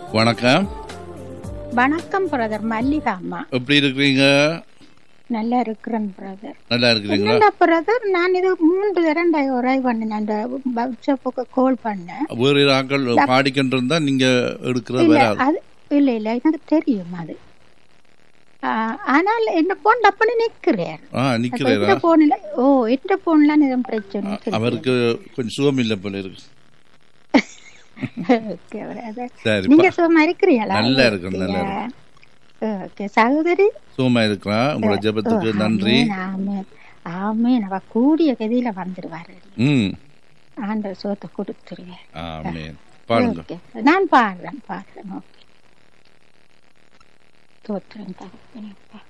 வணக்கம் வணக்கம் பிரதர் மல்லிகா அம்மா எப்படி இருக்கிறீங்க நல்லா இருக்கிறேன் பிரதர் நல்லா இருக்கிறீங்களா என்னடா பிரதர் நான் இது மூன்று தடவை ஒரே பண்ணேன் அந்த வாட்ஸ்அப்புக்கு கால் பண்ணேன் வேறு ஆட்கள் பாடிக்கிட்டு இருந்தா நீங்க எடுக்கிறது இல்ல வராது அது இல்ல இல்ல எனக்கு தெரியும் அது ஆ, ஆனால் என்ன போன் டப்புன்னு நிக்கிறேன் ஆ நிக்கிறேரா எந்த போன்ல ஓ எந்த போன்ல எதுவும் பிரச்சனை இல்லை. அவருக்கு கொஞ்சம் சுகம் இல்லை போல இருக்கு Okay, brother. சரி நீங்க சும்மா இருக்கிறீங்களா நல்லா இருக்கேன், நல்லா ஓகே சகோதரி சுகமா இருக்கிறான் உங்களோட ஜெபத்துக்கு நன்றி ஆமே ஆமே அவ கூடிய கதியில வந்துருவாரு ம் ஆண்டவர் சோத்தை கொடுத்துருவேன் ஆமேன் பாருங்க ஓகே நான் பாடுறேன் பாடுறேன் ஓகே தோற்றுறேன் தகப்பனே, அப்பா.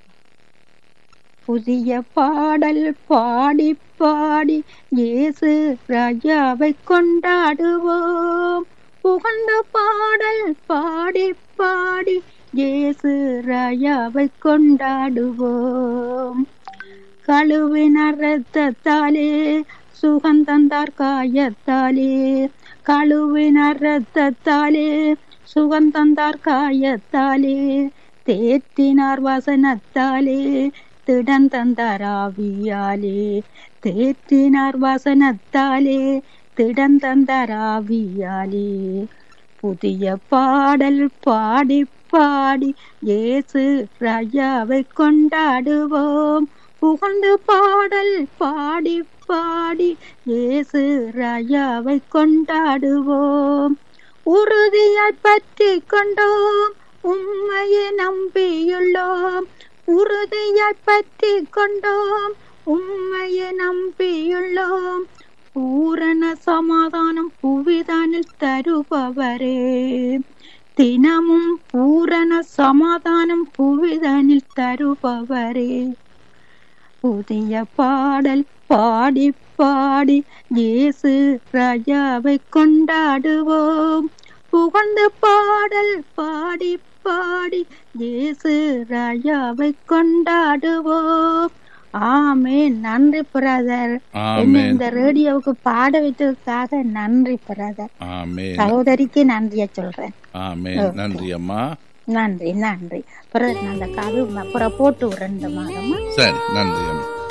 புதிய பாடல் பாடி பாடி இயேசு ராஜாவை கொண்டாடுவோம் புகழ்ந்த பாடல் பாடி பாடி இயேசு ராஜாவை கொண்டாடுவோம் கழுவின ரத்தத்தாலே சுகந்தந்தார் காயத்தாலே கழுவின ரத்தத்தாலே சுகந்தந்தார் காயத்தாலே தேற்றினார் வசனத்தாலே திடன் தந்தார் ஆவியாலே தேற்றினார் வசனத்தாலே திடன் தந்தார் ஆவியாலே புதிய பாடல் பாடி பாடி இயேசு ராஜாவை கொண்டாடுவோம் புகழ்ந்து பாடல் பாடி பாடி இயேசு ராஜாவை கொண்டாடுவோம் உறுதியாய் பற்றி கொண்டோம் உண்மையை நம்பியுள்ளோம் உறுதியாய் பற்றி கொண்டோம் உண்மையை நம்பியுள்ளோம் பூரண சமாதானம் புவிதானில் தருபவரே தினமும் பூரண சமாதானம் புவிதானில் தருபவரே புதிய பாடல் பாடி பாடி இயேசு ராஜாவை கொண்டாடுவோம் புகழ்ந்து பாடல் பாடி பாடி இயேசு ராஜாவை கொண்டாடுவோம் ஆமே நன்றி பிரதர் என்ன ஆமேன் இந்த ரேடியோவுக்கு பாட வைத்ததுக்காக நன்றி பிரதர் ஆமேன் சகோதரிக்கு நன்றிய சொல்றேன் ஆமேன் நன்றி அம்மா நன்றி நன்றி பிரதர் நான் அந்த கது அப்புறம் போட்டு விடுறேன் இந்த மாதமா சரி நன்றி அம்மா